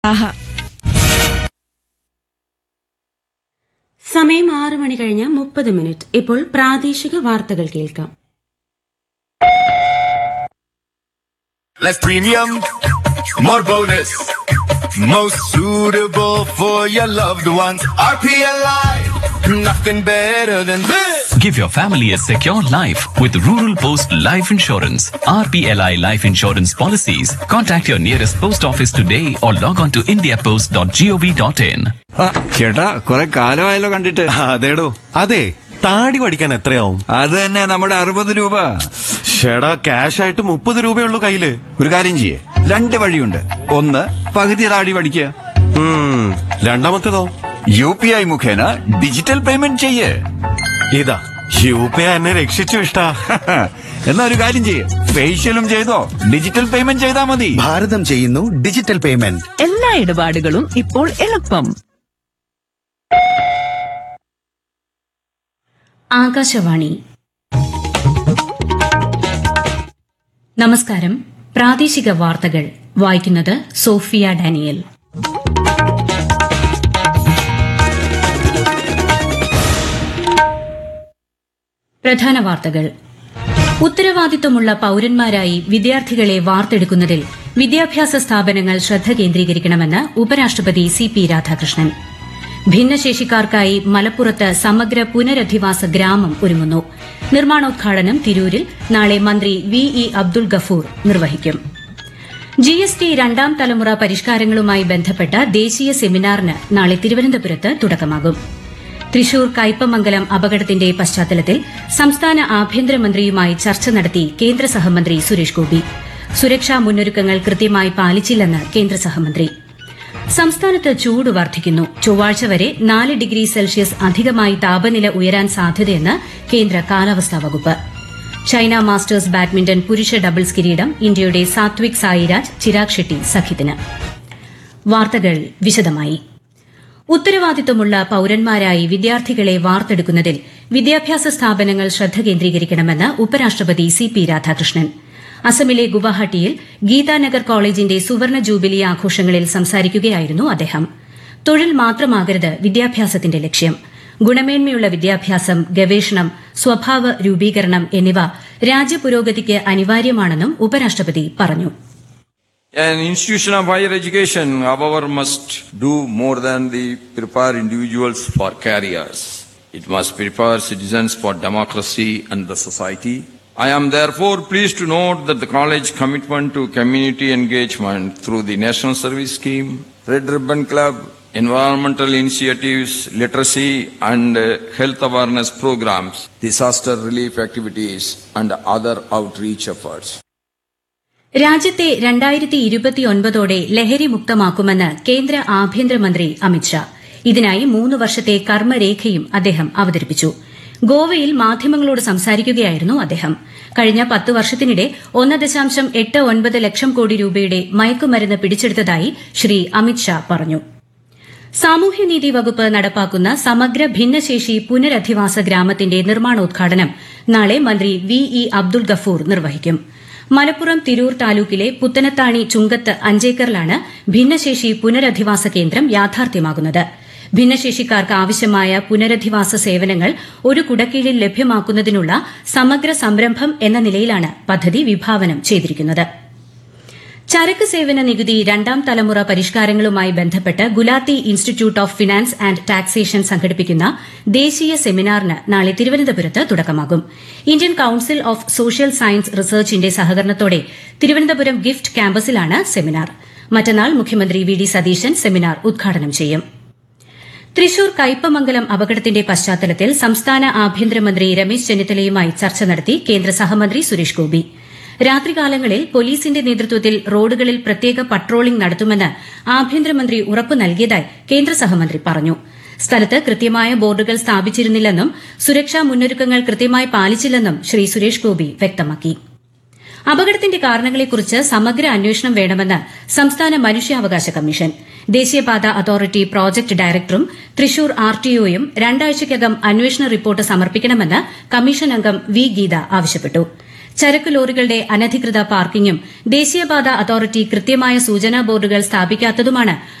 ആഹാ സമയം ആറ് മണി കഴിഞ്ഞ് മുപ്പത് മിനിറ്റ് ഇപ്പോൾ പ്രാദേശിക വാർത്തകൾ കേൾക്കാം Less premium, more bonus. Most suitable for your loved ones. RPLI, nothing better than this. Give your family a secure life with Rural Post Life Insurance. RPLI Life Insurance policies. Contact your nearest post office today or log on to indiapost.gov.in. ആ, ചേട്ടാ കുറെ കാലമായല്ലോ കണ്ടിട്ട് അതേടോ അതെ താടി പഠിക്കാൻ എത്രയാവും അത് തന്നെ നമ്മുടെ അറുപത് രൂപ ഷേടാ ക്യാഷ് ആയിട്ട് മുപ്പത് രൂപയുള്ളൂ കയ്യില് ഒരു കാര്യം ചെയ്യേ രണ്ട് വഴിയുണ്ട് ഒന്ന് പകുതി താടി പഠിക്കുക ഉം, രണ്ടാമത്തേതോ യു പി ഐ മുഖേന ഡിജിറ്റൽ പേയ്മെന്റ് ചെയ്യേ ഇതാ യു പി ഐ എന്നെ രക്ഷിച്ചു ഇഷ്ടാ എന്നാ ഒരു കാര്യം ചെയ്യേ ഫേഷ്യലും ചെയ്തോ ഡിജിറ്റൽ പേയ്മെന്റ് ചെയ്താ മതി ഭാരതം ചെയ്യുന്നു ഡിജിറ്റൽ പേയ്മെന്റ് എല്ലാ ഇടപാടുകളും ഇപ്പോൾ എളുപ്പം ആകാശവാണി നമസ്കാരം പ്രാദേശിക വാർത്തകൾ വായിക്കുന്നത് സോഫിയ ഡാനിയൽ പ്രധാന വാർത്തകൾ ഉത്തരവാദിത്വമുള്ള പൌരന്മാരായി വിദ്യാർത്ഥികളെ വാർത്തെടുക്കുന്നതിൽ വിദ്യാഭ്യാസ സ്ഥാപനങ്ങൾ ശ്രദ്ധ കേന്ദ്രീകരിക്കണമെന്ന് ഉപരാഷ്ട്രപതി സി പി രാധാകൃഷ്ണൻ ഭിന്നശേഷിക്കാർക്കായി മലപ്പുറത്ത് സമഗ്ര പുനരധിവാസ ഗ്രാമം ഒരുങ്ങുന്നു നിർമ്മാണോദ്ഘാടനം തിരൂരിൽ നാളെ മന്ത്രി വി ഇ അബ്ദുൾ ഗഫൂർ നിർവഹിക്കും ജി എസ് ടി രണ്ടാം തലമുറ പരിഷ്കാരങ്ങളുമായി ബന്ധപ്പെട്ട ദേശീയ സെമിനാറിന് നാളെ തിരുവനന്തപുരത്ത് തുടക്കമാകും തൃശൂർ കയ്പമംഗലം അപകടത്തിന്റെ പശ്ചാത്തലത്തിൽ സംസ്ഥാന ആഭ്യന്തരമന്ത്രിയുമായി ചർച്ച നടത്തി കേന്ദ്ര സഹമന്ത്രി സുരേഷ് ഗോപി സുരക്ഷാ മുന്നൊരുക്കങ്ങൾ കൃത്യമായി പാലിച്ചില്ലെന്ന് കേന്ദ്ര സഹമന്ത്രി സംസ്ഥാനത്ത് ചൂട് വർദ്ധിക്കുന്നു ചൊവ്വാഴ്ച വരെ നാല് ഡിഗ്രി സെൽഷ്യസ് അധികമായി താപനില ഉയരാൻ സാധ്യതയെന്ന് കേന്ദ്ര കാലാവസ്ഥാ വകുപ്പ് ചൈന മാസ്റ്റേഴ്സ് ബാഡ്മിന്റൺ പുരുഷ ഡബിൾസ് കിരീടം ഇന്ത്യയുടെ സാത്വിക് സായിരാജ് ചിരാഗ് ഷെട്ടി സഖ്യത്തിന് വാർത്തകൾ വിശദമായി ഉത്തരവാദിത്തമുള്ള പൌരന്മാരായി വിദ്യാർത്ഥികളെ വാർത്തെടുക്കുന്നതിൽ വിദ്യാഭ്യാസ സ്ഥാപനങ്ങൾ ശ്രദ്ധ കേന്ദ്രീകരിക്കണമെന്ന് ഉപരാഷ്ട്രപതി സി പി രാധാകൃഷ്ണൻ അസമിലെ ഗുവാഹട്ടിയിൽ ഗീതാനഗർ കോളേജിന്റെ സുവർണ ജൂബിലി ആഘോഷങ്ങളിൽ സംസാരിക്കുകയായിരുന്നു അദ്ദേഹം തൊഴിൽ മാത്രമാകരുത് വിദ്യാഭ്യാസത്തിന്റെ ലക്ഷ്യം ഗുണമേന്മയുള്ള വിദ്യാഭ്യാസം ഗവേഷണം സ്വഭാവ രൂപീകരണം എന്നിവ രാജ്യപുരോഗതിക്ക് അനിവാര്യമാണെന്നും ഉപരാഷ്ട്രപതി പറഞ്ഞു An institution of higher education, however, must do more than the prepare individuals for careers. It must prepare citizens for democracy and the society. I am therefore pleased to note that the college commitment to community engagement through the National Service Scheme, Red Ribbon Club, environmental initiatives, literacy and uh, health awareness programs, disaster relief activities and other outreach efforts. രാജ്യത്തെ രണ്ടായിരത്തി ഇരുപത്തിയൊൻപതോടെ ലഹരി മുക്തമാക്കുമെന്ന് കേന്ദ്ര ആഭ്യന്തരമന്ത്രി അമിത്ഷാ ഇതിനായി മൂന്ന് വർഷത്തെ കർമ്മരേഖയും അദ്ദേഹം അവതരിപ്പിച്ചു ഗോവയിൽ മാധ്യമങ്ങളോട് സംസാരിക്കുകയായിരുന്നു അദ്ദേഹം കഴിഞ്ഞ പത്ത് വർഷത്തിനിടെ ഒന്ന് ദശാംശം എട്ട് ഒൻപത് ലക്ഷം കോടി രൂപയുടെ മയക്കുമരുന്ന് പിടിച്ചെടുത്തതായി ശ്രീ അമിത്ഷാ പറഞ്ഞു സാമൂഹ്യനീതി വകുപ്പ് നടപ്പാക്കുന്ന സമഗ്ര ഭിന്നശേഷി പുനരധിവാസ ഗ്രാമത്തിന്റെ നിർമ്മാണോദ്ഘാടനം നാളെ മന്ത്രി വി ഇ അബ്ദുൾ ഗഫൂർ നിർവഹിക്കും മലപ്പുറം തിരൂർ താലൂക്കിലെ പുത്തനത്താണി ചുങ്കത്ത് അഞ്ചേക്കറിലാണ് ഭിന്നശേഷി പുനരധിവാസ കേന്ദ്രം യാഥാർത്ഥ്യമാകുന്നത് ഭിന്നശേഷിക്കാർക്ക് ആവശ്യമായ പുനരധിവാസ സേവനങ്ങൾ ഒരു കുടക്കീഴിൽ ലഭ്യമാക്കുന്നതിനുള്ള സമഗ്ര സംരംഭം എന്ന നിലയിലാണ് പദ്ധതി വിഭാവനം ചെയ്തിരിക്കുന്നത് ചരക്ക് സേവന നികുതി രണ്ടാം തലമുറ പരിഷ്കാരങ്ങളുമായി ബന്ധപ്പെട്ട് Gulati institute of finance and taxation സംഘടിപ്പിക്കുന്ന ദേശീയ സെമിനാറിന് നാളെ തിരുവനന്തപുരത്ത് തുടക്കമാകും Indian council of social science റിസർച്ചിന്റെ സഹകരണത്തോടെ തിരുവനന്തപുരം ഗിഫ്റ്റ് ക്യാമ്പസിലാണ് സെമിനാർ മറ്റന്നാൾ മുഖ്യമന്ത്രി വി ഡി സതീശൻ സെമിനാർ ഉദ്ഘാടനം ചെയ്യും തൃശൂർ കയ്പമംഗലം അപകടത്തിന്റെ പശ്ചാത്തലത്തിൽ സംസ്ഥാന ആഭ്യന്തരമന്ത്രി രമേശ് ചെന്നിത്തലയുമായി ചർച്ച നടത്തി കേന്ദ്ര സഹമന്ത്രി സുരേഷ് ഗോപി രാത്രികാലങ്ങളിൽ പോലീസിന്റെ നേതൃത്വത്തിൽ റോഡുകളിൽ പ്രത്യേക പട്രോളിംഗ് നടത്തുമെന്ന് ആഭ്യന്തരമന്ത്രി ഉറപ്പു നൽകിയതായി കേന്ദ്ര സഹമന്ത്രി പറഞ്ഞു സ്ഥലത്ത് കൃത്യമായ ബോർഡുകൾ സ്ഥാപിച്ചിരുന്നില്ലെന്നും സുരക്ഷാ മുന്നൊരുക്കങ്ങൾ കൃത്യമായി പാലിച്ചില്ലെന്നും ശ്രീ സുരേഷ് ഗോപി വ്യക്തമാക്കി അപകടത്തിന്റെ കാരണങ്ങളെക്കുറിച്ച് സമഗ്ര അന്വേഷണം വേണമെന്ന് സംസ്ഥാന മനുഷ്യാവകാശ കമ്മീഷൻ ദേശീയപാത അതോറിറ്റി പ്രോജക്ട് ഡയറക്ടറും തൃശൂർ ആർടിഒയും രണ്ടാഴ്ചയ്ക്കകം അന്വേഷണ റിപ്പോർട്ട് സമർപ്പിക്കണമെന്ന് കമ്മീഷൻ അംഗം വി ഗീത ആവശ്യപ്പെട്ടു ചരക്ക് ലോറികളുടെ അനധികൃത പാർക്കിംഗും ദേശീയപാത അതോറിറ്റി കൃത്യമായ സൂചനാ ബോർഡുകൾ സ്ഥാപിക്കാത്തതുമാണ്